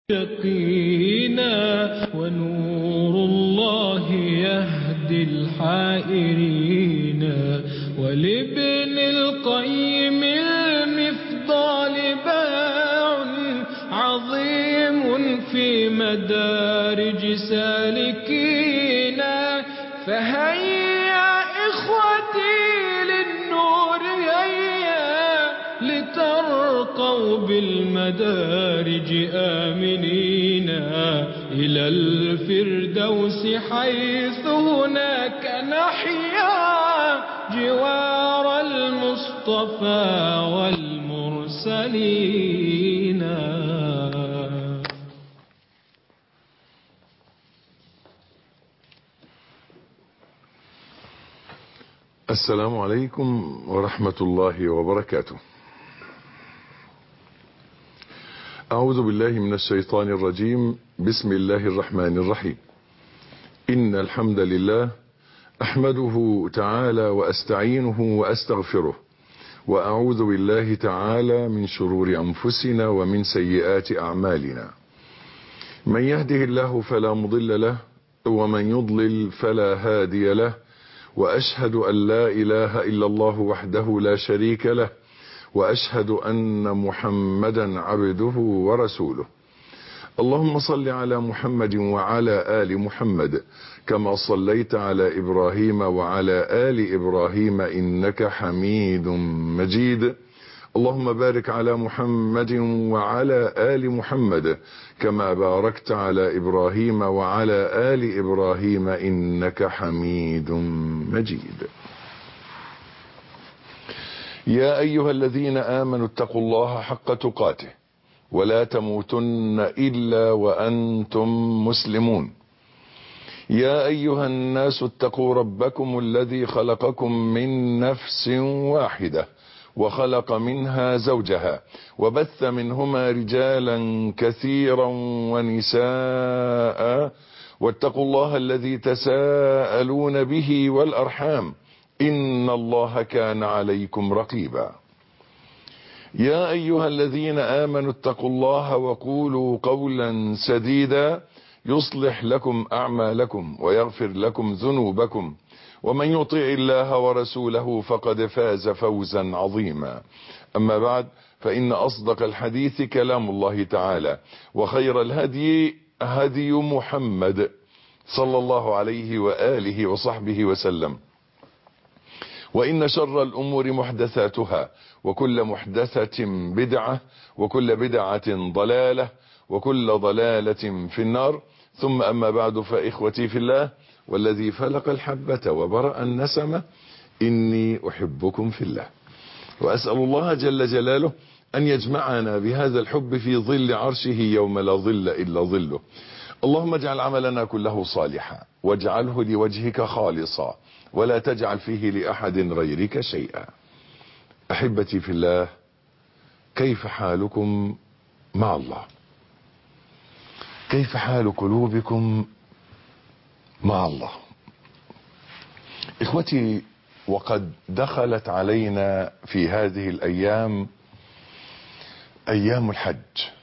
يقينا ونور الله يهدي الحائرين ولابن القيم المفضال باع عظيم في مدارج سالكينا فهيا إخوتي للنور هيا لترقوا بالمدارج آمنين إلى الفردوس حيث هناك نحيا جوار المصطفى والمرسلين السلام عليكم ورحمة الله وبركاته أعوذ بالله من الشيطان الرجيم بسم الله الرحمن الرحيم إن الحمد لله أحمده تعالى وأستعينه وأستغفره وأعوذ بالله تعالى من شرور أنفسنا ومن سيئات أعمالنا من يهده الله فلا مضل له ومن يضلل فلا هادي له وأشهد أن لا إله إلا الله وحده لا شريك له وأشهد أن محمدا عبده ورسوله اللهم صل على محمد وعلى آل محمد كما صليت على إبراهيم وعلى آل إبراهيم إنك حميد مجيد اللهم بارك على محمد وعلى آل محمد كما باركت على إبراهيم وعلى آل إبراهيم إنك حميد مجيد يا أيها الذين آمنوا اتقوا الله حق تقاته ولا تموتن إلا وأنتم مسلمون يا أيها الناس اتقوا ربكم الذي خلقكم من نفس واحدة وخلق منها زوجها وبث منهما رجالا كثيرا ونساء واتقوا الله الذي تساءلون به والأرحام إن الله كان عليكم رقيبا يا أيها الذين آمنوا اتقوا الله وقولوا قولا سديدا يصلح لكم أعمالكم ويغفر لكم ذنوبكم ومن يطع الله ورسوله فقد فاز فوزا عظيما أما بعد فإن أصدق الحديث كلام الله تعالى وخير الهدي هدي محمد صلى الله عليه وآله وصحبه وسلم وإن شر الأمور محدثاتها وكل محدثة بدعة وكل بدعة ضلالة وكل ضلالة في النار ثم أما بعد فإخوتي في الله والذي فلق الحبة وبرأ النسمة إني أحبكم في الله وأسأل الله جل جلاله أن يجمعنا بهذا الحب في ظل عرشه يوم لا ظل إلا ظله اللهم اجعل عملنا كله صالحا واجعله لوجهك خالصا ولا تجعل فيه لأحد غيرك شيئا أحبتي في الله كيف حالكم مع الله كيف حال قلوبكم مع الله اخوتي وقد دخلت علينا في هذه الايام ايام الحج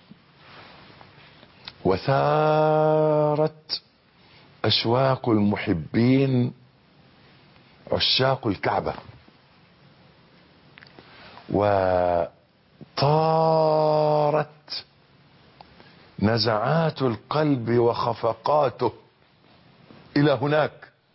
وثارت اشواق المحبين عشاق الكعبه وطارت نزعات القلب وخفقاته الى هناك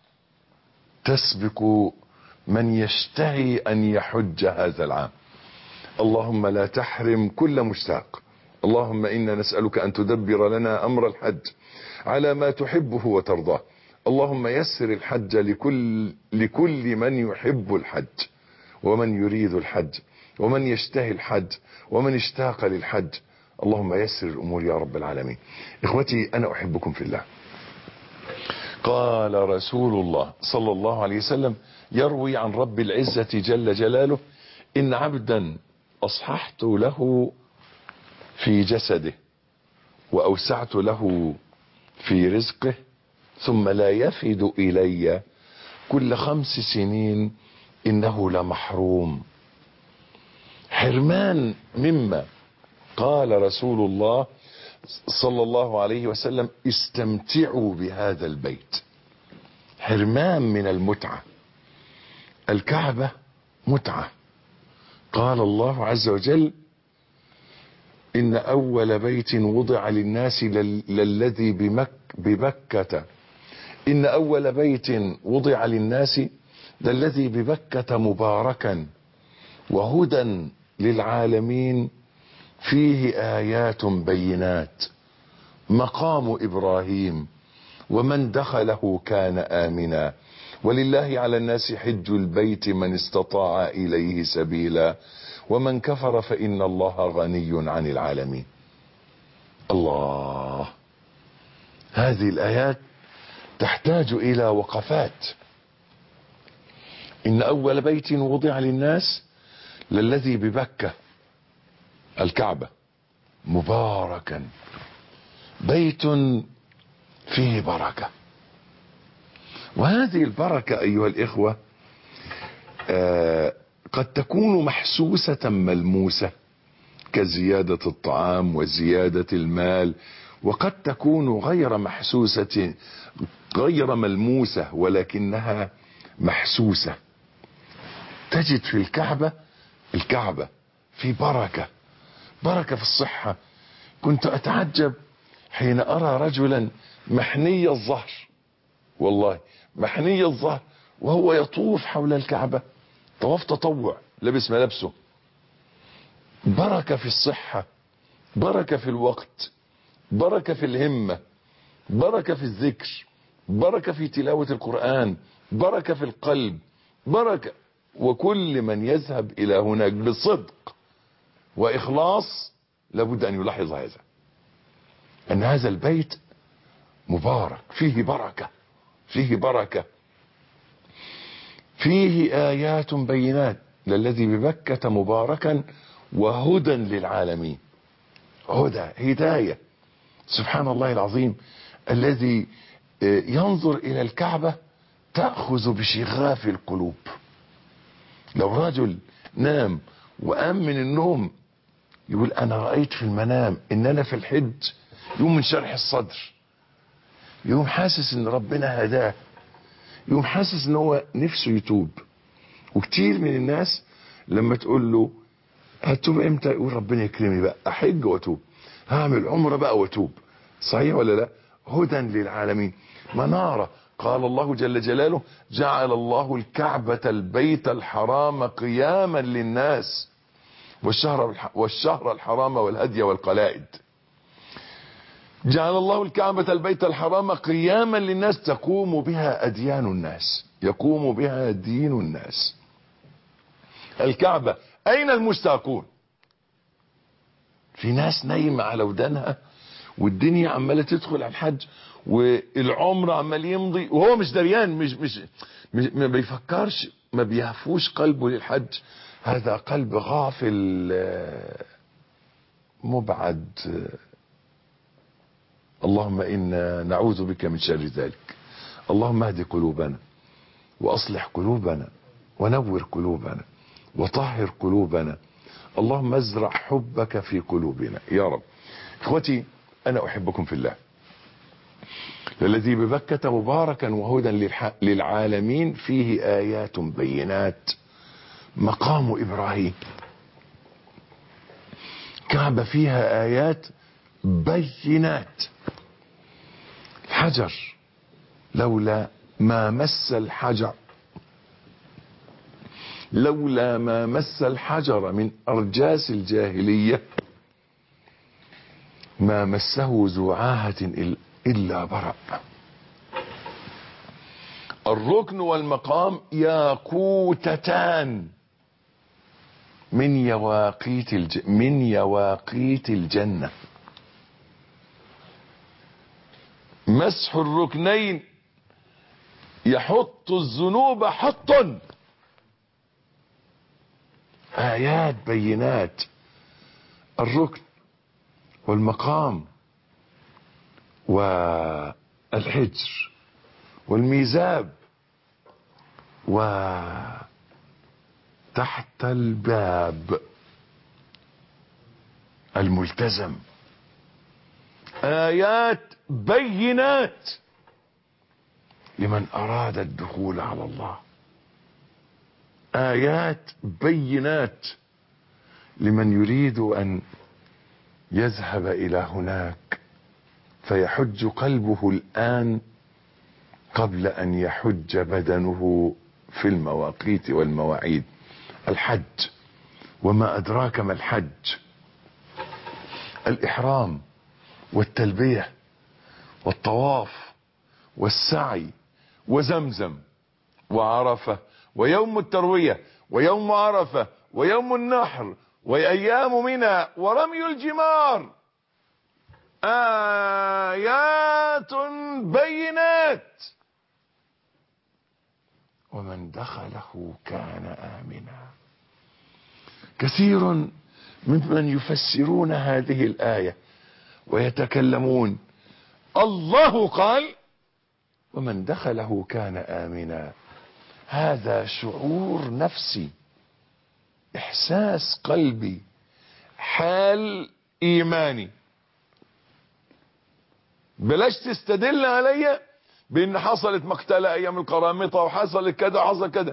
تسبق من يشتهي ان يحج هذا العام اللهم لا تحرم كل مشتاق اللهم انا نسالك ان تدبر لنا امر الحج على ما تحبه وترضاه اللهم يسر الحج لكل لكل من يحب الحج ومن يريد الحج ومن يشتهي الحج ومن اشتاق للحج اللهم يسر الامور يا رب العالمين اخوتي انا احبكم في الله قال رسول الله صلى الله عليه وسلم يروي عن رب العزة جل جلاله إن عبدا أصححت له في جسده وأوسعت له في رزقه ثم لا يفد إلي كل خمس سنين إنه لمحروم حرمان مما قال رسول الله صلى الله عليه وسلم استمتعوا بهذا البيت حرمان من المتعة الكعبة متعة قال الله عز وجل إن أول بيت وضع للناس لل- للذي بمك ببكة إن أول بيت وضع للناس للذي ببكة مباركا وهدى للعالمين فيه آيات بينات مقام إبراهيم ومن دخله كان آمنا ولله على الناس حج البيت من استطاع إليه سبيلا ومن كفر فإن الله غني عن العالمين الله هذه الآيات تحتاج إلى وقفات إن أول بيت وضع للناس للذي ببكة الكعبة مباركا بيت فيه بركة وهذه البركة أيها الإخوة آه قد تكون محسوسة ملموسة كزيادة الطعام وزيادة المال وقد تكون غير محسوسة غير ملموسة ولكنها محسوسة تجد في الكعبة الكعبة في بركة بركة في الصحة كنت أتعجب حين أرى رجلا محني الظهر والله محني الظهر وهو يطوف حول الكعبة طواف تطوع لبس ملابسه بركة في الصحة بركة في الوقت بركة في الهمة بركة في الذكر بركة في تلاوة القرآن بركة في القلب بركة وكل من يذهب إلى هناك بصدق وإخلاص لابد أن يلاحظ هذا أن هذا البيت مبارك فيه بركة فيه بركة فيه آيات بينات للذي ببكة مباركا وهدى للعالمين هدى هداية سبحان الله العظيم الذي ينظر إلى الكعبة تأخذ بشغاف القلوب لو رجل نام وقام من النوم يقول أنا رأيت في المنام إن أنا في الحج يوم من شرح الصدر يوم حاسس إن ربنا هداه يوم حاسس إن هو نفسه يتوب وكتير من الناس لما تقول له هتوب امتى يقول ربنا يكرمني بقى احج واتوب هعمل عمره بقى واتوب صحيح ولا لا هدى للعالمين مناره قال الله جل جلاله جعل الله الكعبة البيت الحرام قياما للناس والشهر والشهر الحرام والهدي والقلائد جعل الله الكعبة البيت الحرام قياما للناس تقوم بها أديان الناس يقوم بها دين الناس الكعبة أين المشتاقون في ناس نايمة على ودانها والدنيا عمالة تدخل على الحج والعمر عمال يمضي وهو مش دريان مش, مش, مش ما بيفكرش ما بيهفوش قلبه للحج هذا قلب غافل مبعد اللهم إنا نعوذ بك من شر ذلك اللهم اهد قلوبنا وأصلح قلوبنا ونور قلوبنا وطهر قلوبنا اللهم ازرع حبك في قلوبنا يا رب اخوتي انا احبكم في الله الذي ببكة مباركا وهدى للعالمين فيه ايات بينات مقام ابراهيم كعبة فيها ايات بينات الحجر لولا ما مس الحجر لولا ما مس الحجر من أرجاس الجاهلية ما مسه ذو عاهة إلا برأ الركن والمقام ياقوتتان من يواقيت الج... من يواقيت الجنة مسح الركنين يحط الذنوب حطا آيات بينات الركن والمقام والحجر والميزاب وتحت الباب الملتزم آيات بينات لمن أراد الدخول على الله آيات بينات لمن يريد أن يذهب إلى هناك فيحج قلبه الآن قبل أن يحج بدنه في المواقيت والمواعيد الحج وما أدراك ما الحج الإحرام والتلبية والطواف والسعي وزمزم وعرفة ويوم التروية ويوم عرفة ويوم النحر وأيام منى ورمي الجمار آيات بينات ومن دخله كان آمنا كثير ممن يفسرون هذه الآية ويتكلمون الله قال ومن دخله كان آمنا هذا شعور نفسي إحساس قلبي حال إيماني بلاش تستدل عليا بان حصلت مقتلة ايام القرامطة وحصلت كذا وحصل كذا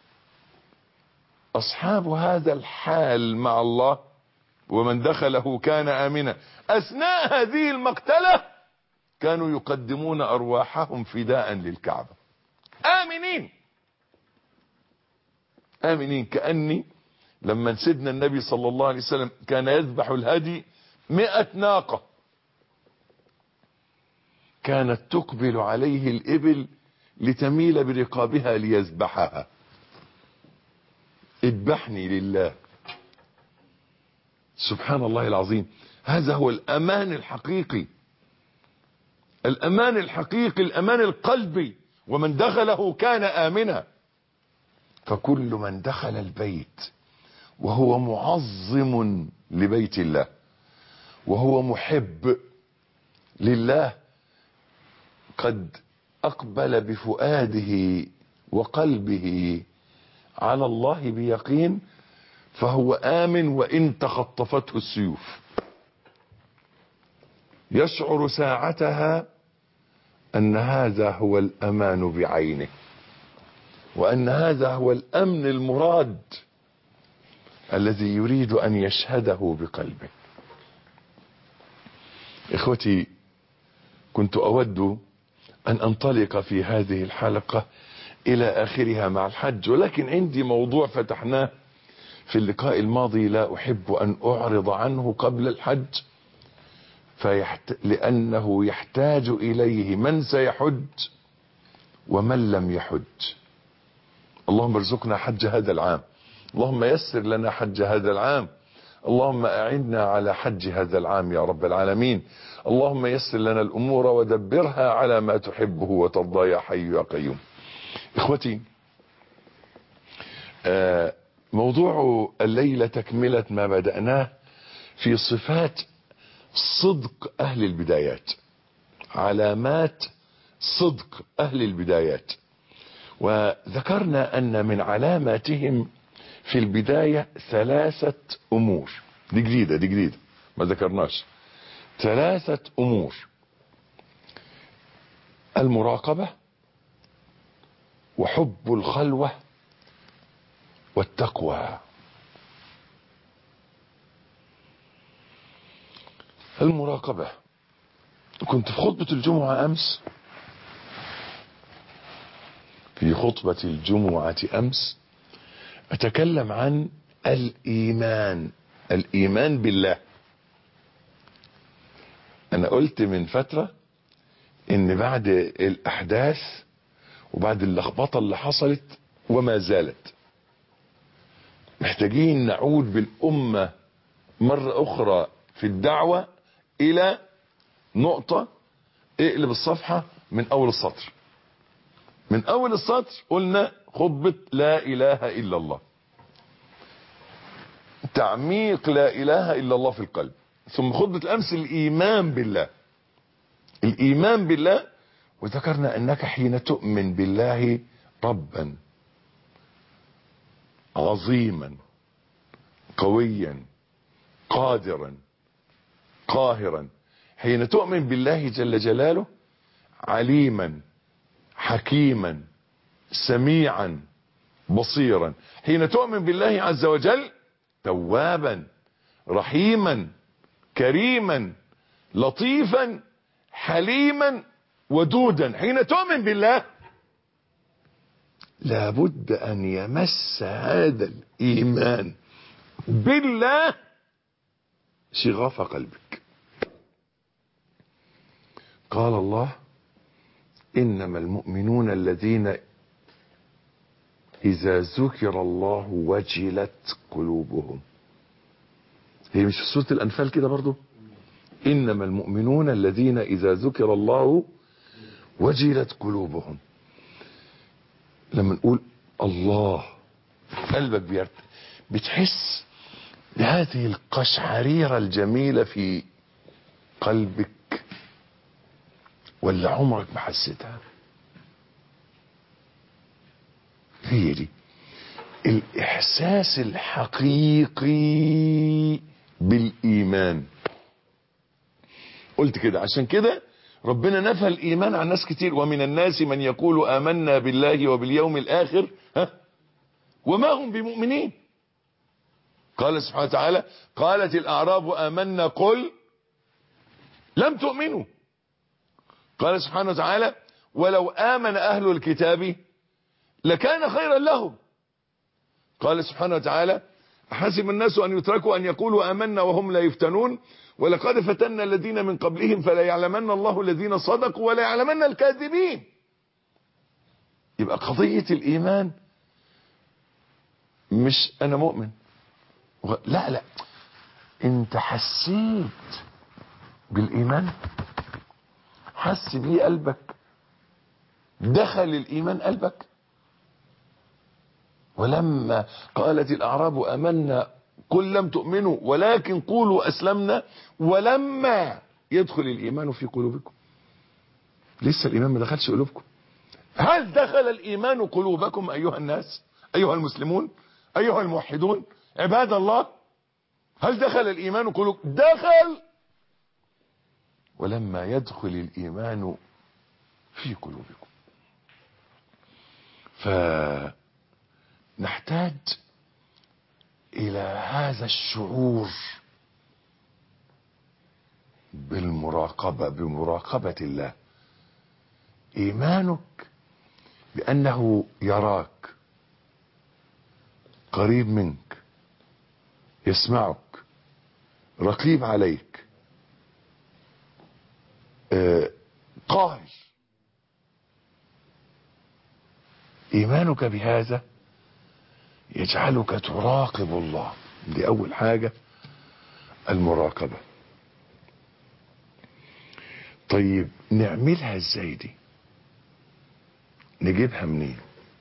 اصحاب هذا الحال مع الله ومن دخله كان امنا اثناء هذه المقتلة كانوا يقدمون ارواحهم فداء للكعبة امنين امنين كأني لما سيدنا النبي صلى الله عليه وسلم كان يذبح الهدي مئة ناقة كانت تقبل عليه الإبل لتميل برقابها ليذبحها اذبحني لله سبحان الله العظيم هذا هو الأمان الحقيقي الأمان الحقيقي الأمان القلبي ومن دخله كان آمنا فكل من دخل البيت وهو معظم لبيت الله وهو محب لله قد اقبل بفؤاده وقلبه على الله بيقين فهو امن وان تخطفته السيوف يشعر ساعتها ان هذا هو الامان بعينه وان هذا هو الامن المراد الذي يريد ان يشهده بقلبه اخوتي كنت اود ان انطلق في هذه الحلقة الى اخرها مع الحج ولكن عندي موضوع فتحناه في اللقاء الماضي لا احب ان اعرض عنه قبل الحج فيحت... لانه يحتاج اليه من سيحج ومن لم يحج اللهم ارزقنا حج هذا العام اللهم يسر لنا حج هذا العام اللهم اعنا على حج هذا العام يا رب العالمين اللهم يسر لنا الامور ودبرها على ما تحبه وترضى يا حي يا قيوم اخوتي آه موضوع الليلة تكملة ما بدأناه في صفات صدق اهل البدايات علامات صدق اهل البدايات وذكرنا ان من علاماتهم في البداية ثلاثة امور دي جديدة دي جديدة ما ذكرناش ثلاثة امور المراقبة وحب الخلوة والتقوى المراقبة كنت في خطبة الجمعة امس في خطبة الجمعة امس اتكلم عن الايمان الايمان بالله انا قلت من فترة ان بعد الاحداث وبعد اللخبطة اللي حصلت وما زالت محتاجين نعود بالامة مرة اخرى في الدعوة الى نقطة اقلب الصفحة من اول السطر من اول السطر قلنا خطبة لا اله الا الله تعميق لا اله الا الله في القلب ثم خطبة الامس الايمان بالله الايمان بالله وذكرنا انك حين تؤمن بالله ربا عظيما قويا قادرا قاهرا حين تؤمن بالله جل جلاله عليما حكيما سميعا بصيرا حين تؤمن بالله عز وجل توابا رحيما كريما لطيفا حليما ودودا حين تؤمن بالله لابد ان يمس هذا الايمان بالله شغاف قلبك قال الله انما المؤمنون الذين اذا ذكر الله وجلت قلوبهم هي مش في سوره الانفال كده برضو انما المؤمنون الذين اذا ذكر الله وجلت قلوبهم لما نقول الله قلبك بيرت بتحس بهذه القشعريرة الجميلة في قلبك ولا عمرك ما حسيتها هي دي الإحساس الحقيقي بالإيمان قلت كده عشان كده ربنا نفى الإيمان عن ناس كتير ومن الناس من يقول آمنا بالله وباليوم الآخر ها وما هم بمؤمنين قال سبحانه وتعالى قالت الأعراب آمنا قل لم تؤمنوا قال سبحانه وتعالى ولو آمن أهل الكتاب لكان خيرا لهم قال سبحانه وتعالى حسب الناس أن يتركوا أن يقولوا آمنا وهم لا يفتنون ولقد فتنا الذين من قبلهم فلا يعلمن الله الذين صدقوا ولا يعلمن الكاذبين يبقى قضية الإيمان مش أنا مؤمن لا لا انت حسيت بالإيمان حس بيه قلبك دخل الإيمان قلبك ولما قالت الأعراب أمنا قل لم تؤمنوا ولكن قولوا أسلمنا ولما يدخل الإيمان في قلوبكم لسه الإيمان ما دخلش قلوبكم هل دخل الإيمان قلوبكم أيها الناس أيها المسلمون أيها الموحدون عباد الله هل دخل الإيمان قلوب دخل ولما يدخل الإيمان في قلوبكم فنحتاج إلى هذا الشعور بالمراقبة بمراقبة الله إيمانك بأنه يراك قريب منك يسمعك رقيب عليك آه قاهر إيمانك بهذا يجعلك تراقب الله دي أول حاجة المراقبة طيب نعملها ازاي دي نجيبها منين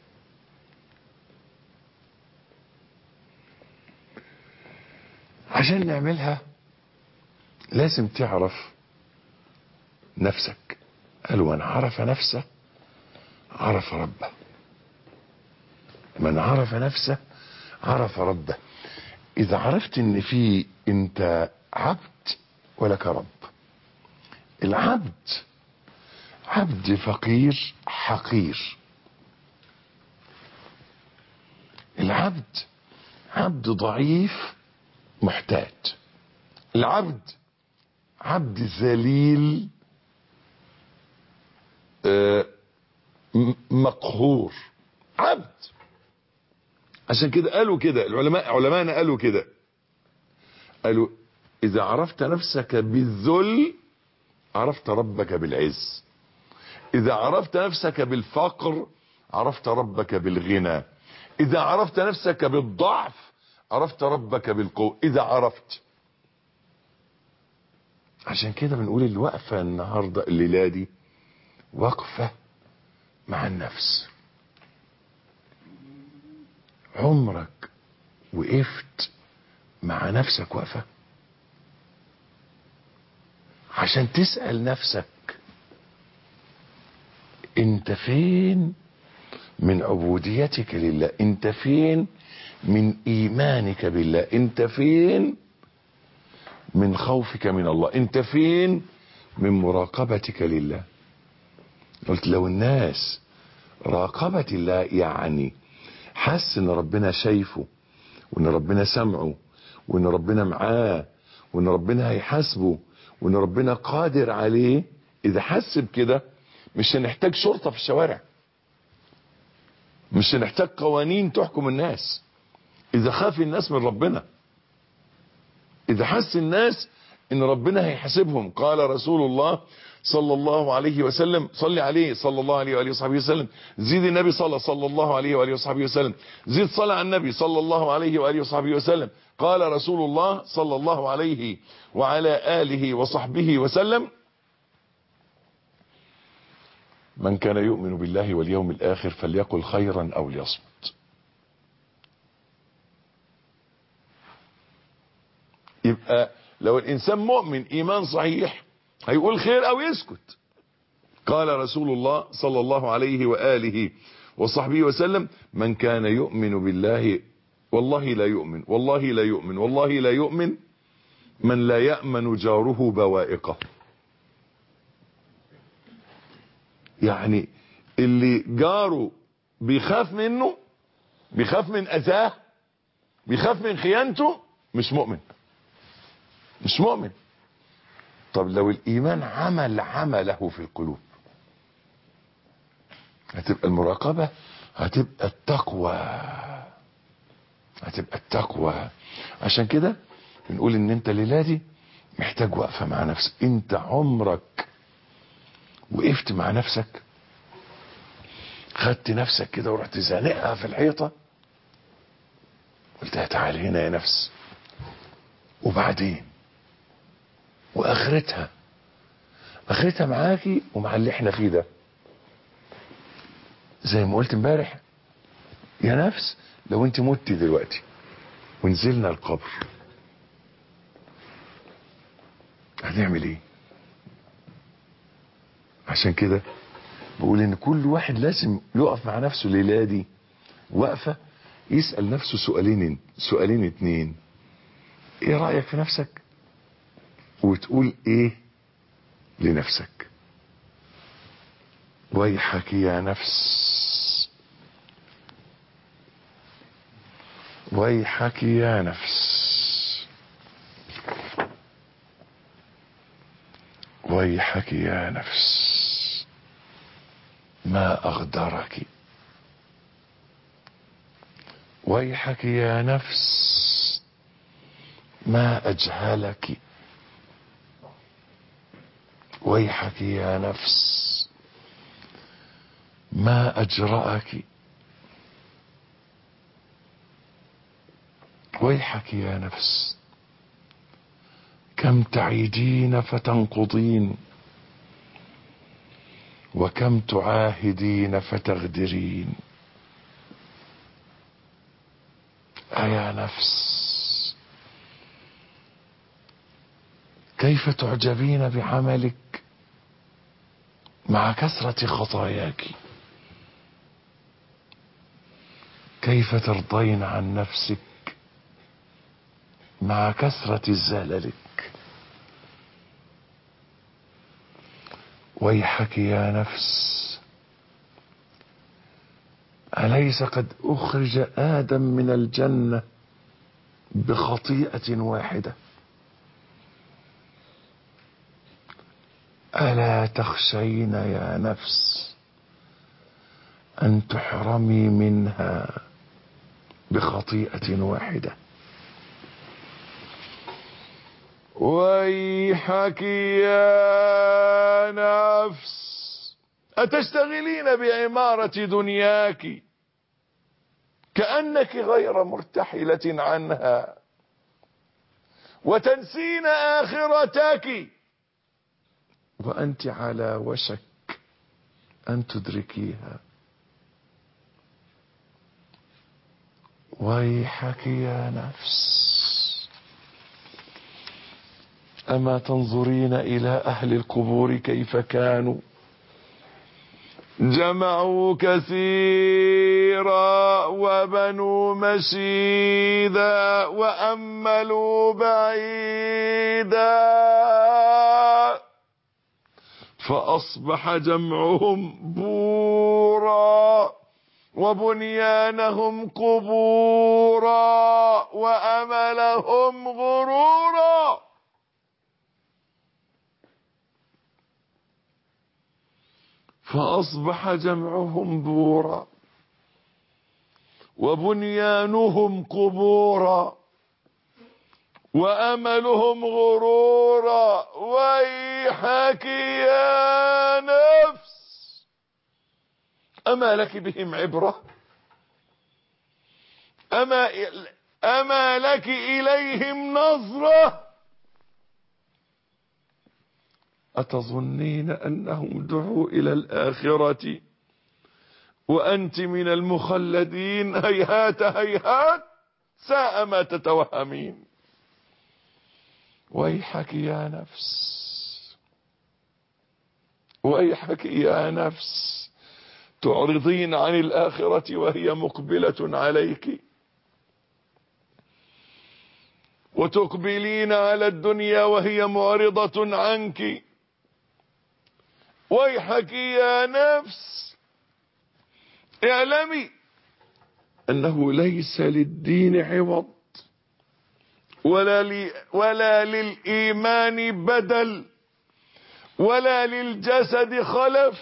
عشان نعملها لازم تعرف نفسك قال من عرف نفسه عرف ربه من عرف نفسه عرف ربه اذا عرفت ان في انت عبد ولك رب العبد عبد فقير حقير العبد عبد ضعيف محتاج العبد عبد ذليل آه، م- مقهور عبد عشان كده قالوا كده العلماء علماءنا قالوا كده قالوا اذا عرفت نفسك بالذل عرفت ربك بالعز اذا عرفت نفسك بالفقر عرفت ربك بالغنى اذا عرفت نفسك بالضعف عرفت ربك بالقوة اذا عرفت عشان كده بنقول الوقفة النهاردة الليلة دي وقفة مع النفس عمرك وقفت مع نفسك وقفة عشان تسأل نفسك انت فين من عبوديتك لله انت فين من ايمانك بالله انت فين من خوفك من الله انت فين من مراقبتك لله قلت لو الناس راقبت الله يعني حس ان ربنا شايفه وان ربنا سمعه وان ربنا معاه وان ربنا هيحاسبه وان ربنا قادر عليه اذا حس بكده مش هنحتاج شرطة في الشوارع مش هنحتاج قوانين تحكم الناس اذا خاف الناس من ربنا اذا حس الناس ان ربنا هيحاسبهم قال رسول الله صلى الله عليه وسلم صلي عليه صلى الله عليه وآله وصحبه وسلم زيد النبي صلى صلى الله عليه وآله وصحبه وسلم زيد صلى على النبي صلى الله عليه وآله وصحبه وسلم قال رسول الله صلى الله عليه وعلى آله وصحبه وسلم من كان يؤمن بالله واليوم الآخر فليقل خيرا أو ليصمت يبقى لو الإنسان مؤمن إيمان صحيح هيقول خير أو يسكت قال رسول الله صلى الله عليه وآله وصحبه وسلم من كان يؤمن بالله والله لا يؤمن والله لا يؤمن والله لا يؤمن من لا يأمن جاره بوائقه يعني اللي جاره بيخاف منه بيخاف من اذاه بيخاف من خيانته مش مؤمن مش مؤمن طب لو الايمان عمل عمله في القلوب هتبقى المراقبة هتبقى التقوى هتبقى التقوى عشان كده بنقول ان انت الليله دي محتاج وقفه مع نفسك انت عمرك وقفت مع نفسك خدت نفسك كده ورحت زانقها في الحيطه قلت لها تعالي هنا يا نفس وبعدين واخرتها اخرتها معاكي ومع اللي احنا فيه ده زي ما قلت امبارح يا نفس لو انت مت دلوقتي ونزلنا القبر هنعمل ايه عشان كده بقول ان كل واحد لازم يقف مع نفسه الليله دي وقفه يسال نفسه سؤالين سؤالين اتنين ايه رايك في نفسك وتقول ايه لنفسك ويحك يا نفس ويحك يا نفس ويحك يا نفس ما أغدرك ويحك يا نفس ما أجهلك ويحك يا نفس ما أجرأك ويحك يا نفس كم تعيدين فتنقضين وكم تعاهدين فتغدرين أيا نفس كيف تعجبين بعملك مع كثرة خطاياك كيف ترضين عن نفسك مع كثرة زللك ويحك يا نفس أليس قد أخرج آدم من الجنة بخطيئة واحدة ألا تخشين يا نفس أن تحرمي منها بخطيئة واحدة ويحك يا نفس أتشتغلين بعمارة دنياك كأنك غير مرتحلة عنها وتنسين آخرتك وأنت على وشك أن تدركيها ويحك يا نفس أما تنظرين إلى أهل القبور كيف كانوا جمعوا كثيرا وبنوا مشيدا وأملوا بعيدا فأصبح جمعهم بورا وبنيانهم قبورا وأملهم غرورا فأصبح جمعهم بورا وبنيانهم قبورا وأملهم غرورا ويحك يا نفس أما لك بهم عبرة أما, أما لك إليهم نظرة أتظنين أنهم دعوا إلى الآخرة وأنت من المخلدين هيهات هيهات ساء ما تتوهمين ويحك يا نفس ويحك يا نفس تعرضين عن الآخرة وهي مقبلة عليك وتقبلين على الدنيا وهي معرضة عنك ويحك يا نفس اعلمي أنه ليس للدين عوض ولا, لي ولا للإيمان بدل ولا للجسد خلف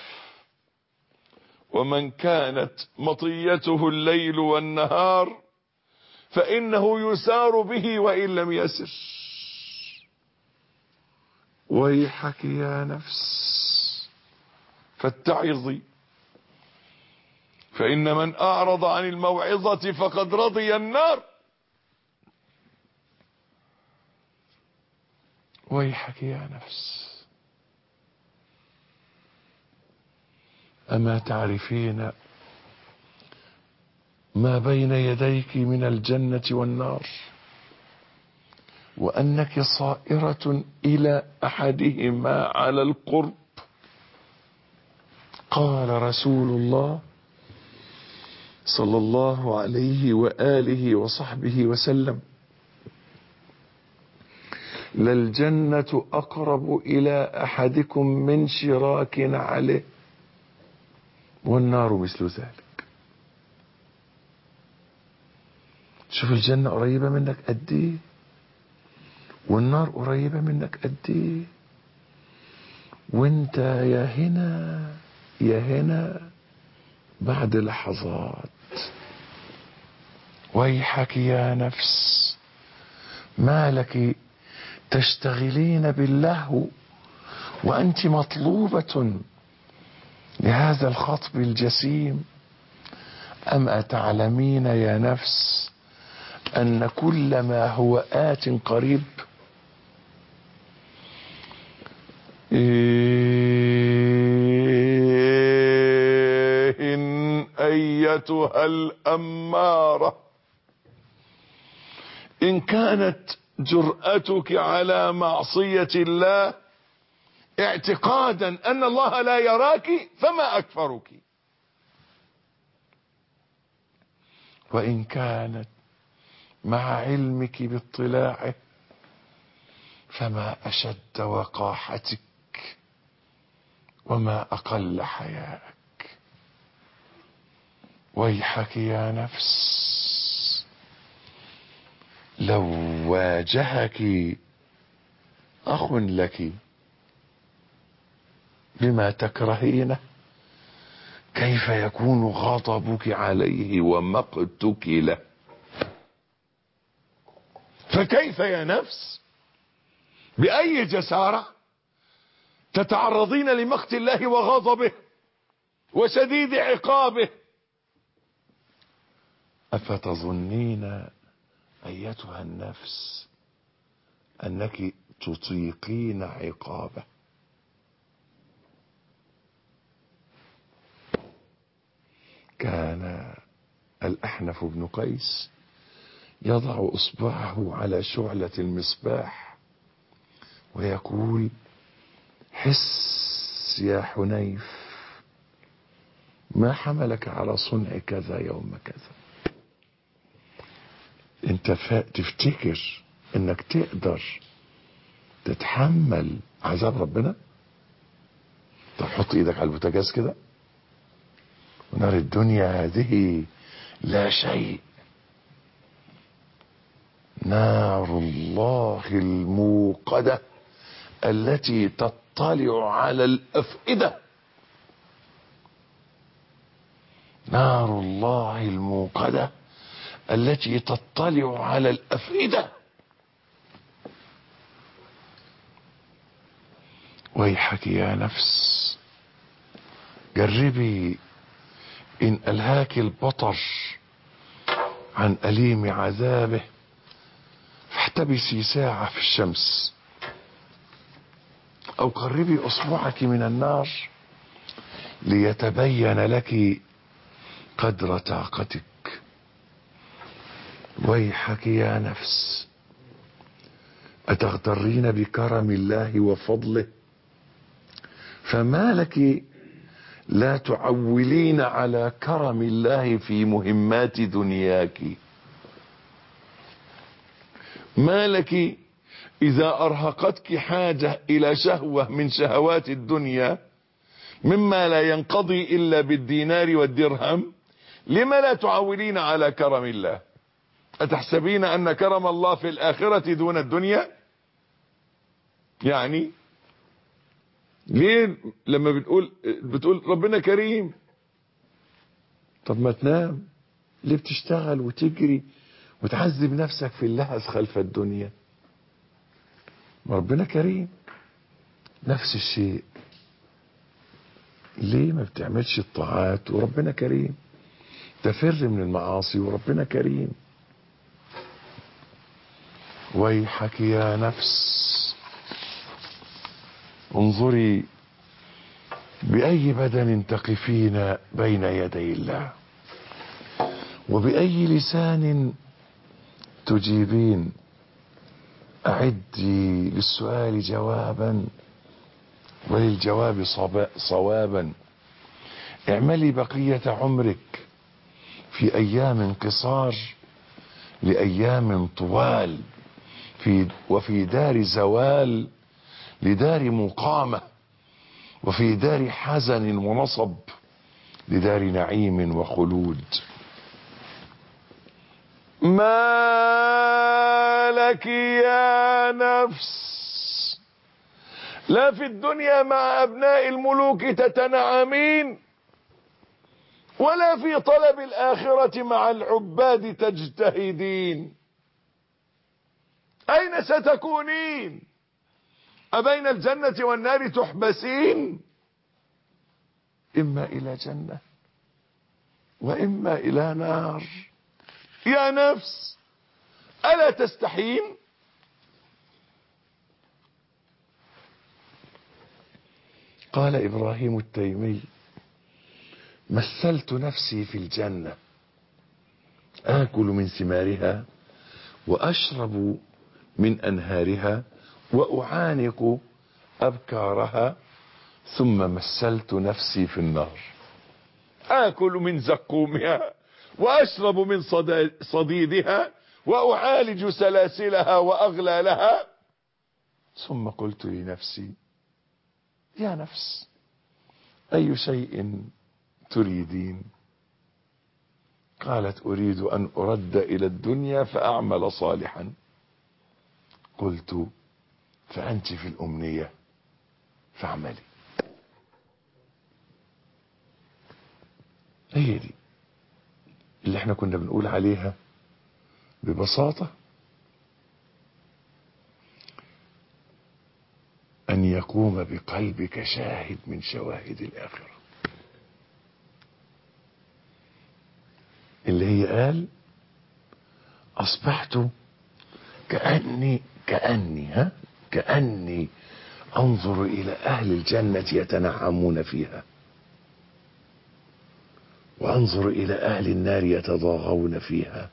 ومن كانت مطيته الليل والنهار فإنه يسار به وإن لم يسر ويحك يا نفس فاتعظي فإن من أعرض عن الموعظة فقد رضي النار ويحك يا نفس أما تعرفين ما بين يديك من الجنة والنار وأنك صائرة إلى أحدهما على القرب قال رسول الله صلى الله عليه وآله وصحبه وسلم للجنة أقرب إلى أحدكم من شراك عليه والنار مثل ذلك شوف الجنة قريبة منك قد ايه والنار قريبة منك قد ايه وانت يا هنا يا هنا بعد لحظات ويحك يا نفس ما لك تشتغلين باللهو وأنت مطلوبة لهذا الخطب الجسيم أم أتعلمين يا نفس أن كل ما هو آت قريب إن أيتها الأمارة إن كانت جرأتك على معصية الله اعتقادا أن الله لا يراك فما أكفرك وإن كانت مع علمك باطلاعه فما أشد وقاحتك وما أقل حياءك ويحك يا نفس لو واجهك أخ لك بما تكرهينه كيف يكون غضبك عليه ومقتك له فكيف يا نفس بأي جسارة تتعرضين لمقت الله وغضبه وشديد عقابه أفتظنين أيتها النفس أنك تطيقين عقابه كان الأحنف بن قيس يضع إصبعه على شعلة المصباح ويقول حس يا حنيف ما حملك على صنع كذا يوم كذا انت تفتكر انك تقدر تتحمل عذاب ربنا طب حط ايدك على البوتاجاز كده ونار الدنيا هذه لا شيء نار الله الموقدة التي تطلع على الأفئدة نار الله الموقدة التي تطلع على الأفئدة ويحك يا نفس جربي إن ألهاك البطر عن أليم عذابه فاحتبسي ساعة في الشمس أو قربي أصبعك من النار ليتبين لك قدر طاقتك ويحك يا نفس أتغترين بكرم الله وفضله فما لك لا تعولين على كرم الله في مهمات دنياك ما لك إذا أرهقتك حاجة إلى شهوة من شهوات الدنيا مما لا ينقضي إلا بالدينار والدرهم لما لا تعولين على كرم الله أتحسبين أن كرم الله في الآخرة دون الدنيا يعني ليه لما بتقول بتقول ربنا كريم طب ما تنام ليه بتشتغل وتجري وتعذب نفسك في اللهث خلف الدنيا ما ربنا كريم نفس الشيء ليه ما بتعملش الطاعات وربنا كريم تفر من المعاصي وربنا كريم ويحك يا نفس انظري بأي بدن تقفين بين يدي الله وبأي لسان تجيبين أعدي للسؤال جوابا وللجواب صوابا اعملي بقية عمرك في أيام قصار لأيام طوال في وفي دار زوال لدار مقامة وفي دار حزن ونصب لدار نعيم وخلود ما لك يا نفس لا في الدنيا مع أبناء الملوك تتنعمين ولا في طلب الآخرة مع العباد تجتهدين أين ستكونين أبين الجنة والنار تحبسين إما إلى جنة وإما إلى نار يا نفس ألا تستحين قال إبراهيم التيمي مثلت نفسي في الجنة آكل من ثمارها وأشرب من أنهارها وأعانق أبكارها ثم مثلت نفسي في النار آكل من زقومها وأشرب من صديدها وأعالج سلاسلها وأغلالها ثم قلت لنفسي يا نفس أي شيء تريدين قالت أريد أن أرد إلى الدنيا فأعمل صالحا قلت فأنت في الأمنية فاعملي هي دي اللي احنا كنا بنقول عليها ببساطة أن يقوم بقلبك شاهد من شواهد الآخرة اللي هي قال أصبحت كأني كأني ها كأني أنظر إلى أهل الجنة يتنعمون فيها وأنظر إلى أهل النار يتضاغون فيها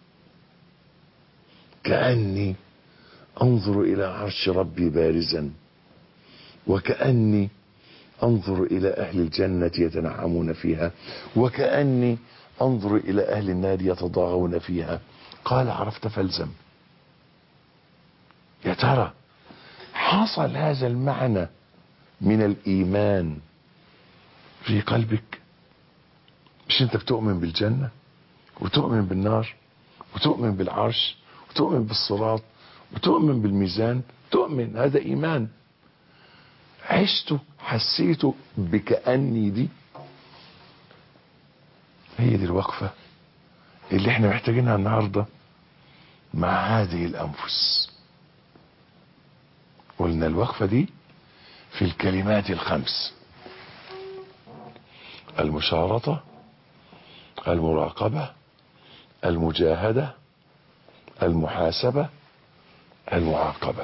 كأني أنظر إلى عرش ربي بارزا وكأني أنظر إلى أهل الجنة يتنعمون فيها وكأني أنظر إلى أهل النار يتضاغون فيها قال عرفت فالزم يا ترى حصل هذا المعنى من الإيمان في قلبك مش انت بتؤمن بالجنة وتؤمن بالنار وتؤمن بالعرش وتؤمن بالصراط وتؤمن بالميزان تؤمن هذا ايمان عشته حسيته بكأني دي هي دي الوقفة اللي احنا محتاجينها النهاردة مع هذه الأنفس قلنا الوقفة دي في الكلمات الخمس المشارطة المراقبة المجاهدة المحاسبة المعاقبة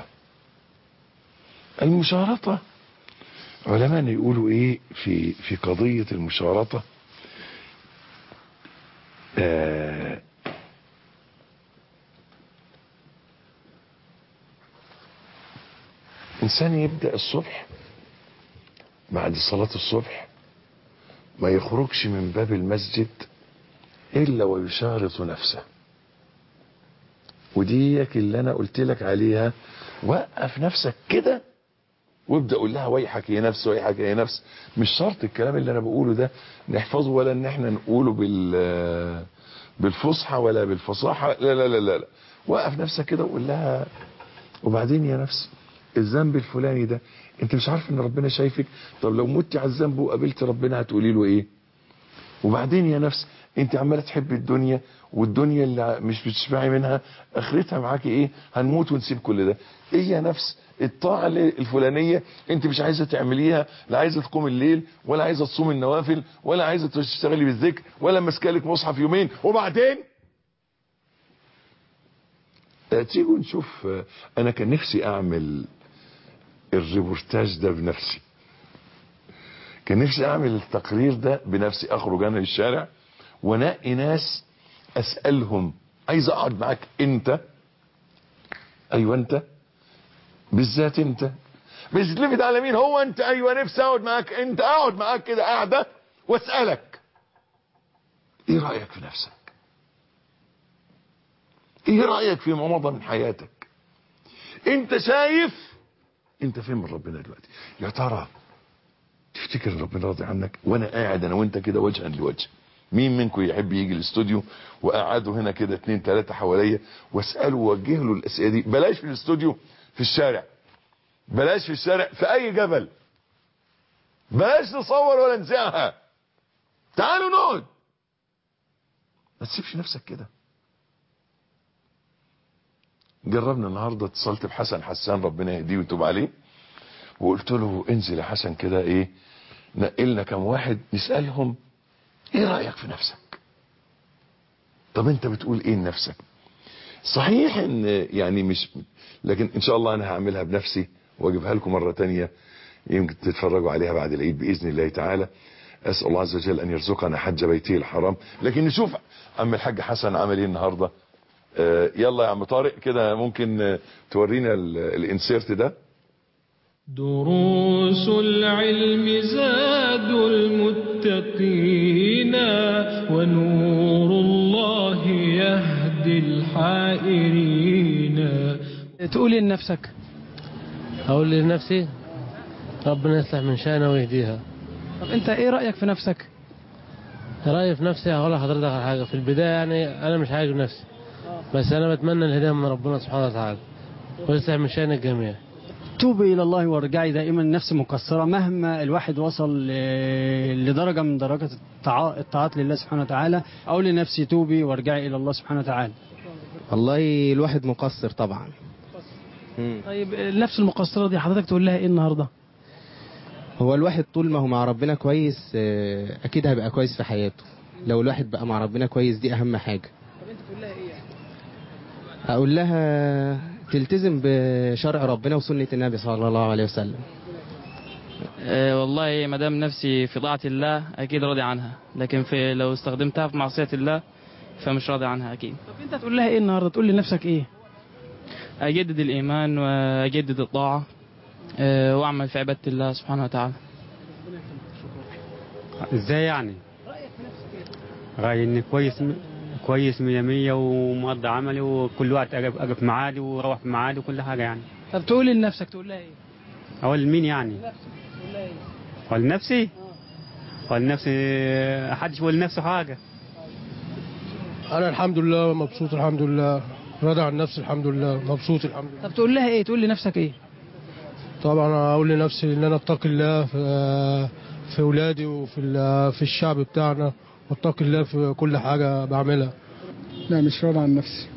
المشارطة علماء يقولوا ايه في في قضية المشارطة آه انسان يبدأ الصبح بعد صلاة الصبح ما يخرجش من باب المسجد الا ويشارط نفسه وديك اللي انا قلت لك عليها وقف نفسك كده وابدا قول لها ويحك يا نفس ويحك يا نفس مش شرط الكلام اللي انا بقوله ده نحفظه ولا ان احنا نقوله بال بالفصحى ولا بالفصاحه لا لا لا لا, لا. وقف نفسك كده وقول لها وبعدين يا نفس الذنب الفلاني ده انت مش عارف ان ربنا شايفك طب لو مت على الذنب وقابلت ربنا هتقولي له ايه وبعدين يا نفس انت عماله تحبي الدنيا والدنيا اللي مش بتشبعي منها اخرتها معاكي ايه هنموت ونسيب كل ده ايه يا نفس الطاعه الفلانيه انت مش عايزه تعمليها لا عايزه تقوم الليل ولا عايزه تصوم النوافل ولا عايزه تشتغلي بالذكر ولا ماسكالك مصحف يومين وبعدين تيجوا نشوف انا كان نفسي اعمل الريبورتاج ده بنفسي كان نفسي اعمل التقرير ده بنفسي اخرج انا للشارع ونقي ناس اسالهم عايز اقعد معاك انت ايوه انت بالذات انت مش تلفت على مين هو انت ايوه نفسي اقعد معاك انت اقعد معاك كده قاعده واسالك ايه رايك في نفسك ايه رايك في مضى من حياتك انت شايف انت فين من ربنا دلوقتي يا ترى تفتكر ان ربنا راضي عنك وانا قاعد انا وانت كده وجها لوجه مين منكم يحب يجي الاستوديو وقعدوا هنا كده اتنين تلاتة حواليا واساله ووجه له الاسئله دي بلاش في الاستوديو في الشارع بلاش في الشارع في اي جبل بلاش نصور ولا نذيعها تعالوا نقعد ما تسيبش نفسك كده جربنا النهارده اتصلت بحسن حسان ربنا يهديه ويتوب عليه وقلت له انزل يا حسن كده ايه نقلنا كم واحد نسالهم ايه رايك في نفسك طب انت بتقول ايه لنفسك صحيح ان يعني مش لكن ان شاء الله انا هعملها بنفسي واجيبها لكم مره تانية يمكن تتفرجوا عليها بعد العيد باذن الله تعالى اسال الله عز وجل ان يرزقنا حج بيته الحرام لكن نشوف عم الحاج حسن عمل ايه النهارده آه يلا يا عم طارق كده ممكن آه تورينا الانسيرت ده دروس العلم زاد المتقين ونور الله يهدي الحائرين تقول لنفسك اقول لنفسي ربنا يصلح من شأنه ويهديها طب انت ايه رأيك في نفسك رأيي في نفسي هقول لحضرتك على حاجة في البداية يعني أنا مش عايز نفسي بس أنا بتمنى الهداية من ربنا سبحانه وتعالى ويصلح من شأن الجميع توبي الى الله وارجعي دائما نفس مقصره مهما الواحد وصل لدرجه من درجات الطاعات لله سبحانه وتعالى او لنفسي توبي وارجعي الى الله سبحانه وتعالى والله الواحد مقصر طبعا طيب نفس المقصره دي حضرتك تقول لها ايه النهارده هو الواحد طول ما هو مع ربنا كويس اكيد هيبقى كويس في حياته لو الواحد بقى مع ربنا كويس دي اهم حاجه طب انت تقول لها ايه يعني اقول لها تلتزم بشرع ربنا وسنة النبي صلى الله عليه وسلم أه والله ما دام نفسي في طاعة الله أكيد راضي عنها لكن في لو استخدمتها في معصية الله فمش راضي عنها أكيد طب انت تقول لها ايه النهارده تقول لنفسك ايه أجدد الإيمان وأجدد الطاعة أه وأعمل في عبادة الله سبحانه وتعالى ازاي يعني غاية اني كويس كويس مية مية ومقضي عملي وكل وقت أقف, أقف معادي وأروح في معادي وكل حاجة يعني طب تقول لنفسك تقول لها ايه أقول لمين يعني لنفسك تقول لها ايه أقول لنفسي قال نفسي حدش يقول لنفسه حاجة انا الحمد لله مبسوط الحمد لله راضي عن نفسي الحمد لله مبسوط الحمد لله طب تقول لها ايه تقول لنفسك ايه طبعا اقول لنفسي ان انا اتقي الله في في اولادي وفي ال- في الشعب بتاعنا واتقي الله في كل حاجه بعملها لا مش راضي عن نفسي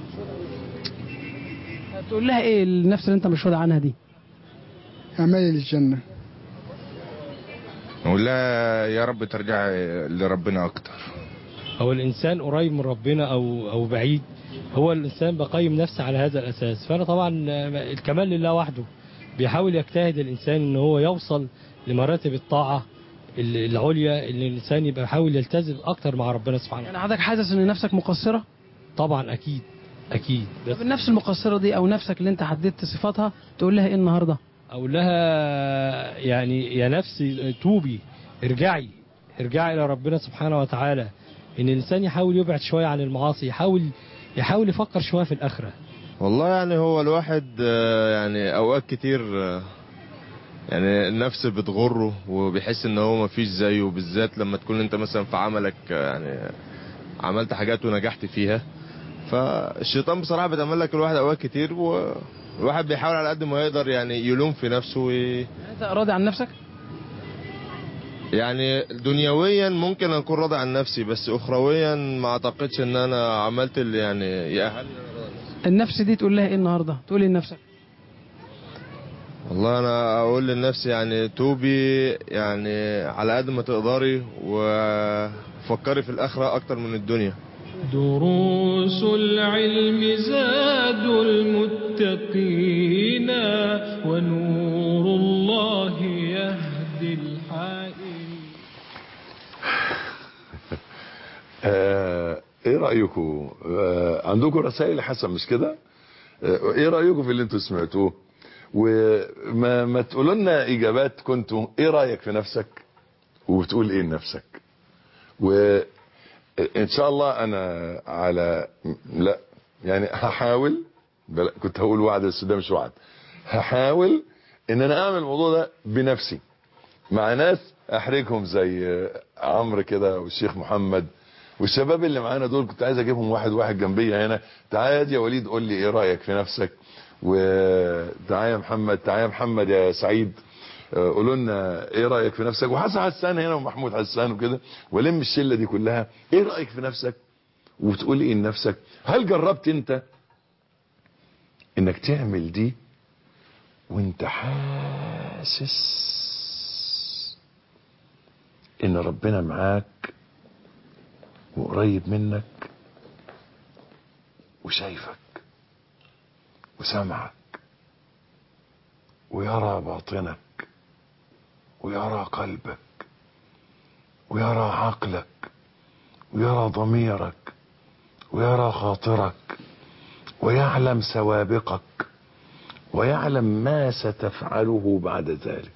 طب تقول لها ايه النفس اللي انت مش راضي عنها دي أعمالي للجنة نقول لها يا رب ترجع لربنا اكتر هو الانسان قريب من ربنا او او بعيد هو الانسان بقيم نفسه على هذا الاساس فانا طبعا الكمال لله وحده بيحاول يجتهد الانسان ان هو يوصل لمراتب الطاعه العليا اللي الانسان يبقى يحاول يلتزم اكتر مع ربنا سبحانه يعني حضرتك حاسس ان نفسك مقصره طبعا اكيد اكيد بس طب النفس المقصره دي او نفسك اللي انت حددت صفاتها تقول لها ايه النهارده اقول لها يعني يا نفسي توبي ارجعي ارجعي الى ربنا سبحانه وتعالى ان الانسان يحاول يبعد شويه عن المعاصي يحاول يحاول يفكر شويه في الاخره والله يعني هو الواحد آه، يعني اوقات كتير آه، يعني النفس بتغره وبيحس ان هو مفيش زيه بالذات لما تكون انت مثلا في عملك آه، يعني عملت حاجات ونجحت فيها فالشيطان بصراحة بتعمل لك الواحد اوقات كتير والواحد بيحاول على قد ما يقدر يعني يلوم في نفسه وي... انت راضي عن نفسك يعني دنيويا ممكن اكون راضي عن نفسي بس اخرويا ما اعتقدش ان انا عملت اللي يعني يأهلني النفس دي تقول لها ايه النهارده تقول ايه لنفسك والله انا اقول لنفسي يعني توبي يعني على قد ما تقدري وفكري في الاخره اكتر من الدنيا دروس العلم زاد المتقين ونور الله يهدي الحائرين آه ايه رايكم آه عندكم رسائل حسن مش كده آه ايه رايكم في اللي انتوا سمعتوه وما ما تقولوا لنا اجابات كنتوا ايه رايك في نفسك وبتقول ايه لنفسك وان شاء الله انا على لا يعني هحاول بل- كنت هقول وعد بس ده مش وعد هحاول ان انا اعمل الموضوع ده بنفسي مع ناس احرجهم زي عمرو كده والشيخ محمد والشباب اللي معانا دول كنت عايز اجيبهم واحد واحد جنبي هنا تعالى يا وليد قول لي ايه رايك في نفسك وتعالى يا محمد تعالى يا محمد يا سعيد آه، قولوا لنا ايه رايك في نفسك وحسن حسان هنا ومحمود حسان وكده ولم الشله دي كلها ايه رايك في نفسك وتقول ايه لنفسك هل جربت انت انك تعمل دي وانت حاسس ان ربنا معاك وقريب منك وشايفك وسمعك ويرى باطنك ويرى قلبك ويرى عقلك ويرى ضميرك ويرى خاطرك ويعلم سوابقك ويعلم ما ستفعله بعد ذلك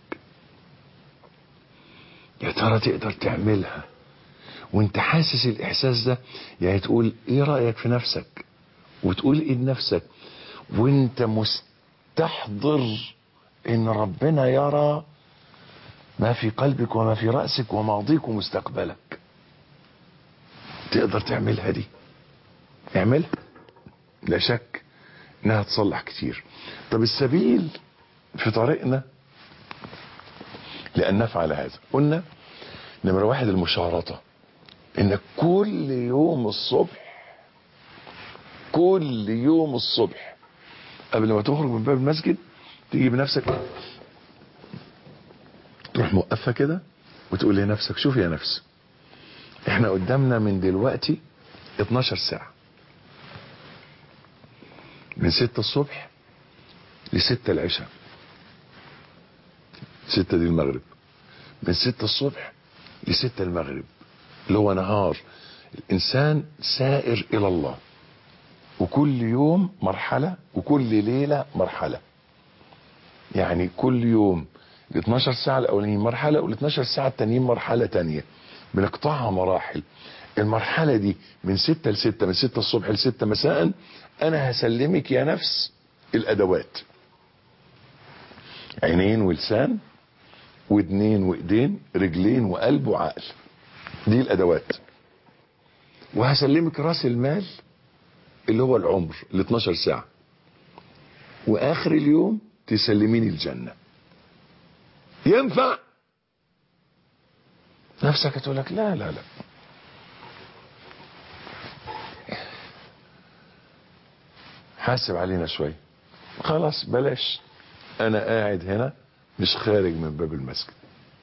يا ترى تقدر تعملها وانت حاسس الاحساس ده يعني تقول ايه رايك في نفسك وتقول ايه لنفسك وانت مستحضر ان ربنا يرى ما في قلبك وما في راسك وماضيك ومستقبلك تقدر تعملها دي اعملها لا شك انها تصلح كتير طب السبيل في طريقنا لان نفعل هذا قلنا نمرة واحد المشارطة انك كل يوم الصبح كل يوم الصبح قبل ما تخرج من باب المسجد تيجي بنفسك تروح موقفها كده وتقول لنفسك شوف يا نفس احنا قدامنا من دلوقتي 12 ساعة من 6 الصبح ل 6 العشاء 6 دي المغرب من 6 الصبح ل 6 المغرب اللي هو نهار الانسان سائر الى الله وكل يوم مرحلة وكل ليلة مرحلة يعني كل يوم ال 12 ساعة الأولانيين مرحلة وال 12 ساعة التانيين مرحلة تانية بنقطعها مراحل المرحلة دي من 6 ل 6 من 6 الصبح ل 6 مساء أنا هسلمك يا نفس الأدوات عينين ولسان ودنين وايدين رجلين وقلب وعقل دي الادوات وهسلمك راس المال اللي هو العمر ال 12 ساعة واخر اليوم تسلميني الجنة ينفع نفسك تقول لك لا لا لا حاسب علينا شوي خلاص بلاش انا قاعد هنا مش خارج من باب المسجد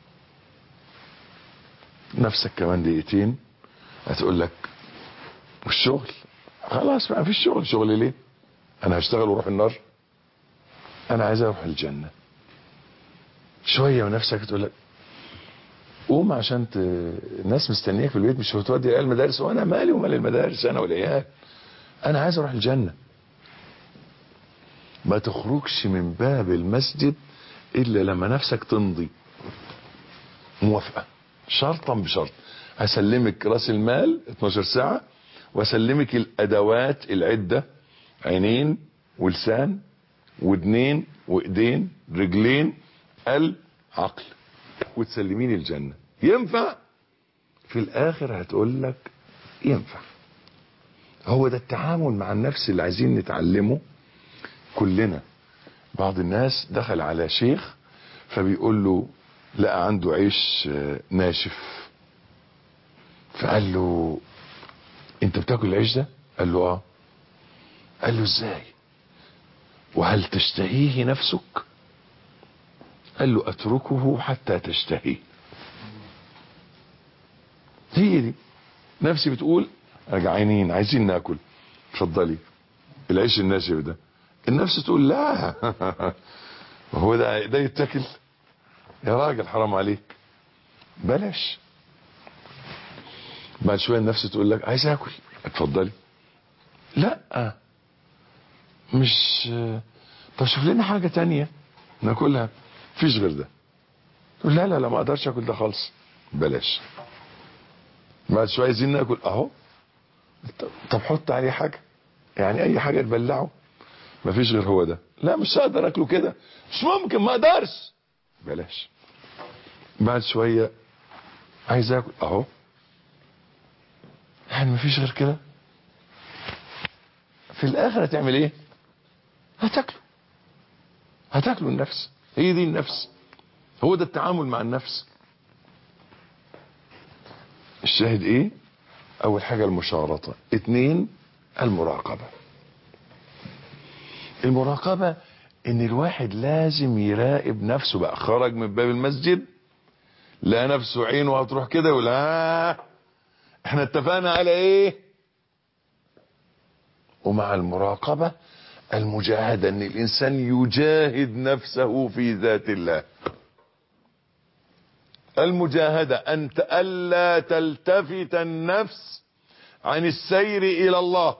نفسك كمان دقيقتين هتقول لك والشغل خلاص ما فيش شغل شغل ليه انا هشتغل واروح النار انا عايز اروح الجنة شوية ونفسك تقول لك قوم عشان ت... الناس مستنياك في البيت مش هتودي العيال المدارس وانا مالي ومال المدارس انا والعيال انا عايز اروح الجنة ما تخرجش من باب المسجد الا لما نفسك تمضي موافقة شرطا بشرط هسلمك راس المال 12 ساعة واسلمك الادوات العدة عينين ولسان ودنين وايدين رجلين قلب عقل وتسلميني الجنة ينفع في الاخر هتقول لك ينفع هو ده التعامل مع النفس اللي عايزين نتعلمه كلنا بعض الناس دخل على شيخ فبيقول له لقى عنده عيش ناشف فقال له انت بتاكل العيش ده قال له اه قال له ازاي وهل تشتهيه نفسك قال له اتركه حتى تشتهيه هي دي نفسي بتقول جعانين عايزين ناكل اتفضلي العيش الناشف ده النفس تقول لا هو ده ده يتاكل يا راجل حرام عليك بلاش بعد شويه النفس تقول لك عايز اكل اتفضلي لا مش طب شوف لنا حاجه تانية ناكلها فيش غير ده تقول لا لا لا ما اقدرش اكل ده خالص بلاش بعد شويه عايزين ناكل اهو طب حط عليه حاجه يعني اي حاجه تبلعه مفيش غير هو ده لا مش هقدر اكله كده مش ممكن ما اقدرش بلاش بعد شويه عايز اكل اهو يعني مفيش غير كده في الاخر هتعمل ايه هتاكله هتاكله النفس هي دي النفس هو ده التعامل مع النفس الشاهد ايه اول حاجة المشارطة اتنين المراقبة المراقبة ان الواحد لازم يراقب نفسه بقى خرج من باب المسجد لا نفسه عينه هتروح كده يقول ها احنا اتفقنا على ايه ومع المراقبة المجاهدة ان الانسان يجاهد نفسه في ذات الله المجاهدة ان الا تلتفت النفس عن السير الى الله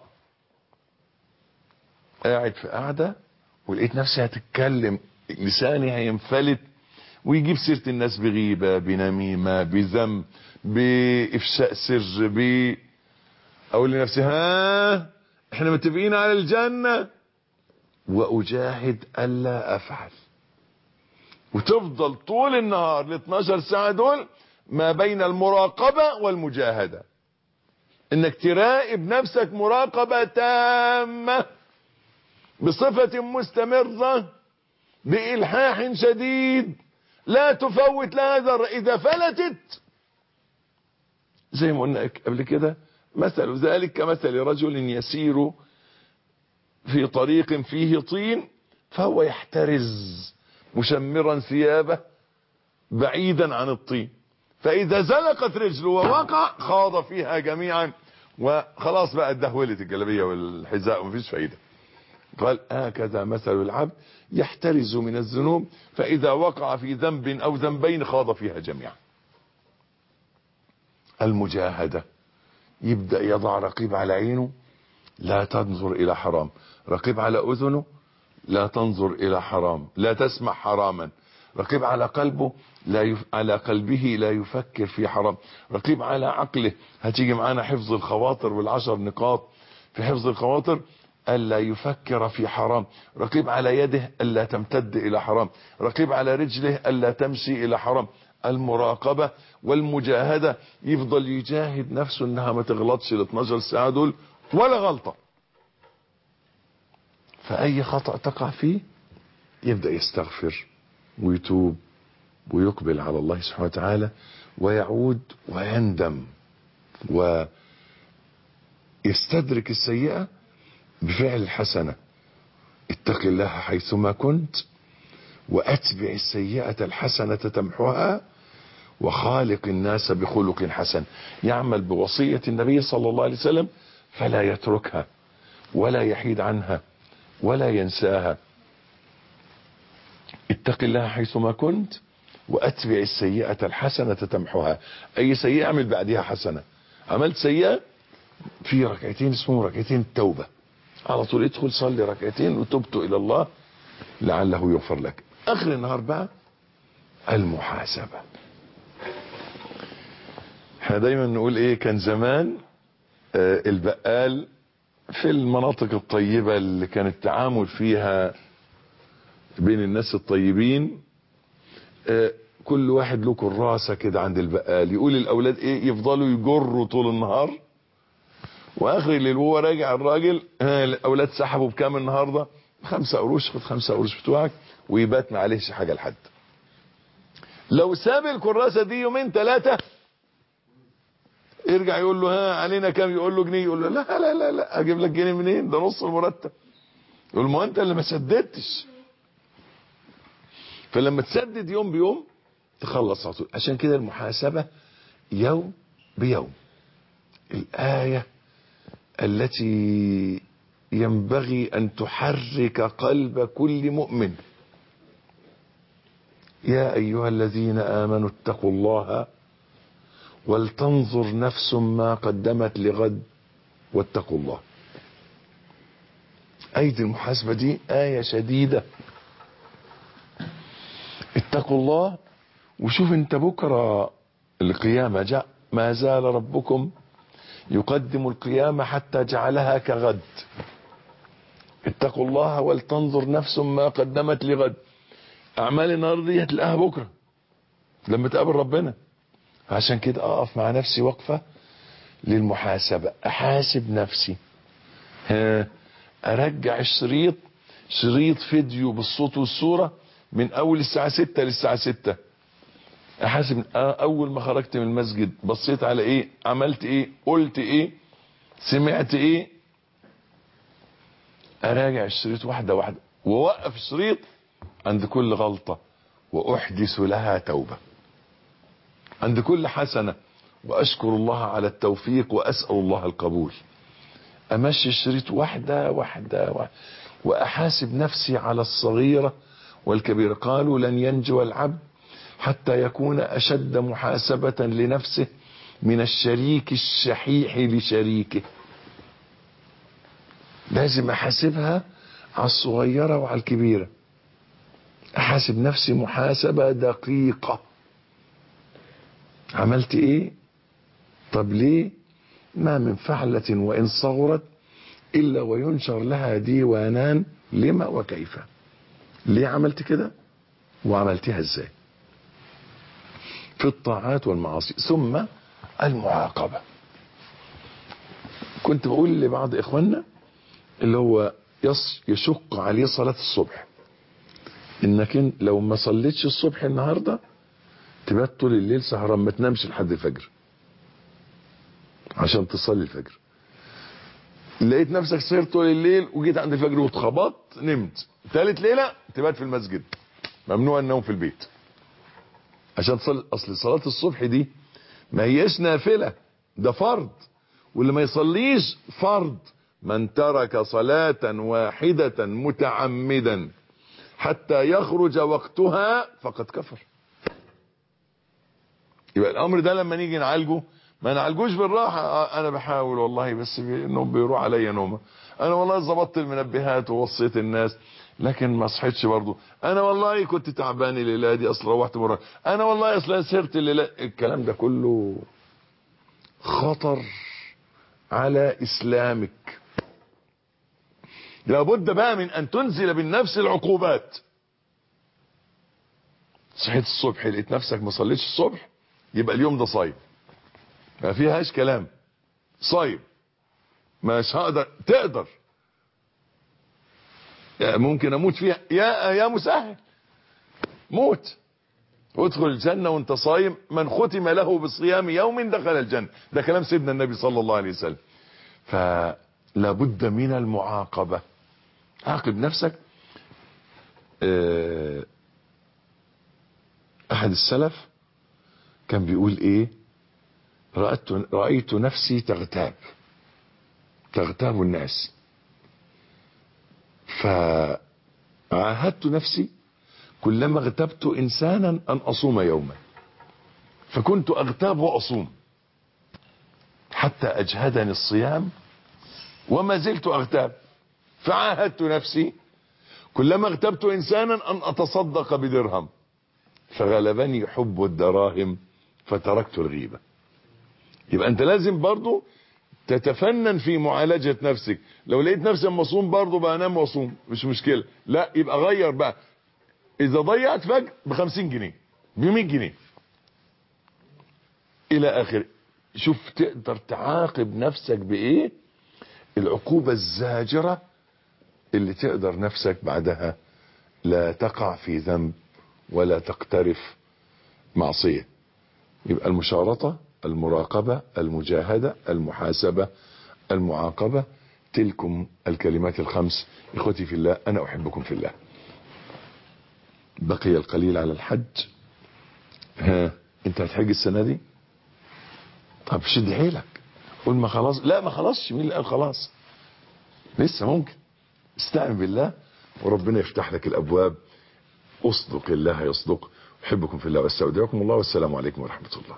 قاعد في قاعدة ولقيت نفسي هتتكلم لساني هينفلت ويجيب سيرة الناس بغيبة بنميمة بذنب بإفشاء سر ب أقول لنفسي ها احنا متفقين على الجنة وأجاهد ألا أفعل وتفضل طول النهار ال 12 ساعة دول ما بين المراقبة والمجاهدة انك تراقب نفسك مراقبة تامة بصفة مستمرة بإلحاح شديد لا تفوت لها ذرة إذا فلتت زي ما قلنا قبل كده مثل ذلك كمثل رجل يسير في طريق فيه طين فهو يحترز مشمرا ثيابه بعيدا عن الطين فإذا زلقت رجله ووقع خاض فيها جميعا وخلاص بقى اتدهولت الجلبية والحذاء ومفيش فايدة قال هكذا مثل العبد يحترز من الذنوب فإذا وقع في ذنب أو ذنبين خاض فيها جميعا المجاهدة يبدأ يضع رقيب على عينه لا تنظر إلى حرام رقيب على أذنه لا تنظر إلى حرام لا تسمع حراما رقيب على قلبه لا يف... على قلبه لا يفكر في حرام رقيب على عقله هتيجي معانا حفظ الخواطر والعشر نقاط في حفظ الخواطر ألا يفكر في حرام رقيب على يده ألا تمتد إلى حرام رقيب على رجله ألا تمشي إلى حرام المراقبة والمجاهدة يفضل يجاهد نفسه انها ما تغلطش ال 12 ساعة دول ولا غلطة فأي خطأ تقع فيه يبدأ يستغفر ويتوب ويقبل على الله سبحانه وتعالى ويعود ويندم ويستدرك السيئة بفعل الحسنة اتق الله حيثما كنت واتبع السيئة الحسنة تمحها وخالق الناس بخلق حسن يعمل بوصية النبي صلى الله عليه وسلم فلا يتركها ولا يحيد عنها ولا ينساها اتق الله حيثما كنت واتبع السيئة الحسنة تمحها اي سيئة اعمل بعدها حسنة عملت سيئة في ركعتين اسمهم ركعتين التوبة على طول ادخل صلي ركعتين وتبت الى الله لعله يغفر لك اخر النهار بقى المحاسبة احنا دايما نقول ايه كان زمان آه البقال في المناطق الطيبة اللي كان التعامل فيها بين الناس الطيبين آه كل واحد له كراسة كده عند البقال يقول الاولاد ايه يفضلوا يجروا طول النهار واخر الليل وهو راجع الراجل آه الاولاد سحبوا بكام النهارده خمسة قروش خد خمسة قروش بتوعك ويبات ما عليهش حاجة لحد لو ساب الكراسة دي يومين ثلاثة يرجع يقول له ها علينا كام يقول له جنيه يقول له لا لا لا لا اجيب لك جنيه منين ده نص المرتب يقول ما انت اللي ما سددتش فلما تسدد يوم بيوم تخلص على طول عشان كده المحاسبة يوم بيوم الآية التي ينبغي أن تحرك قلب كل مؤمن يا أيها الذين آمنوا اتقوا الله ولتنظر نفس ما قدمت لغد واتقوا الله أيدي المحاسبة دي آية شديدة اتقوا الله وشوف انت بكرة القيامة جاء ما زال ربكم يقدم القيامة حتى جعلها كغد اتقوا الله ولتنظر نفس ما قدمت لغد اعمال النهار دي هتلاقيها بكره لما تقابل ربنا عشان كده اقف مع نفسي وقفه للمحاسبه احاسب نفسي ها ارجع الشريط شريط فيديو بالصوت والصوره من اول الساعه 6 للساعه 6 احاسب اول ما خرجت من المسجد بصيت على ايه عملت ايه قلت ايه سمعت ايه اراجع الشريط واحده واحده ووقف الشريط عند كل غلطه واحدث لها توبه عند كل حسنه واشكر الله على التوفيق واسال الله القبول امشي الشريط واحده واحده, واحدة واحاسب نفسي على الصغيره والكبيره قالوا لن ينجو العبد حتى يكون اشد محاسبه لنفسه من الشريك الشحيح لشريكه لازم احاسبها على الصغيرة وعلى الكبيرة احاسب نفسي محاسبة دقيقة عملت ايه طب ليه ما من فعلة وان صغرت الا وينشر لها ديوانان لما وكيف ليه عملت كده وعملتها ازاي في الطاعات والمعاصي ثم المعاقبة كنت بقول لبعض اخواننا اللي هو يشق عليه صلاة الصبح انك لو ما صليتش الصبح النهاردة تبات طول الليل سهران ما تنامش لحد الفجر عشان تصلي الفجر لقيت نفسك سهرت طول الليل وجيت عند الفجر واتخبطت نمت ثالث ليلة تبات في المسجد ممنوع النوم في البيت عشان تصلي اصل صلاة الصبح دي ما هيش نافلة ده فرض واللي ما يصليش فرض من ترك صلاة واحدة متعمدا حتى يخرج وقتها فقد كفر يبقى الامر ده لما نيجي نعالجه ما نعالجوش بالراحة انا بحاول والله بس النوم بيروح عليا نومه انا والله ظبطت المنبهات ووصيت الناس لكن ما صحيتش برضه انا والله كنت تعبان الليله دي اصل روحت مره انا والله اصل سهرت الليله الكلام ده كله خطر على اسلامك لابد بقى من ان تنزل بالنفس العقوبات صحيت الصبح لقيت نفسك ما صليتش الصبح يبقى اليوم ده صايم ما فيهاش كلام صايم مش هقدر تقدر ممكن اموت فيها يا يا مسهل موت وادخل الجنة وانت صايم من ختم له بصيام يوم دخل الجنة ده كلام سيدنا النبي صلى الله عليه وسلم فلا بد من المعاقبة عاقب نفسك اه احد السلف كان بيقول ايه رأيت, رأيت نفسي تغتاب تغتاب الناس فعاهدت نفسي كلما اغتبت انسانا ان اصوم يوما فكنت اغتاب واصوم حتى اجهدني الصيام وما زلت اغتاب فعاهدت نفسي كلما اغتبت انسانا ان اتصدق بدرهم فغلبني حب الدراهم فتركت الغيبة يبقى انت لازم برضو تتفنن في معالجة نفسك لو لقيت نفسك مصوم برضو بقى انام واصوم مش مشكلة لا يبقى غير بقى اذا ضيعت فجر بخمسين جنيه بمية جنيه الى اخر شوف تقدر تعاقب نفسك بايه العقوبة الزاجرة اللي تقدر نفسك بعدها لا تقع في ذنب ولا تقترف معصية يبقى المشارطة المراقبة المجاهدة المحاسبة المعاقبة تلكم الكلمات الخمس اخوتي في الله انا احبكم في الله بقي القليل على الحج ها انت هتحج السنة دي طب شد حيلك قول ما خلاص لا ما خلاص مين اللي قال خلاص لسه ممكن استعن بالله وربنا يفتح لك الابواب اصدق الله يصدق احبكم في الله واستودعكم الله والسلام عليكم ورحمة الله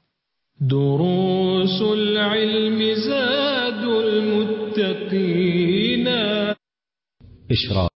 دروس العلم زاد المتقين إشراق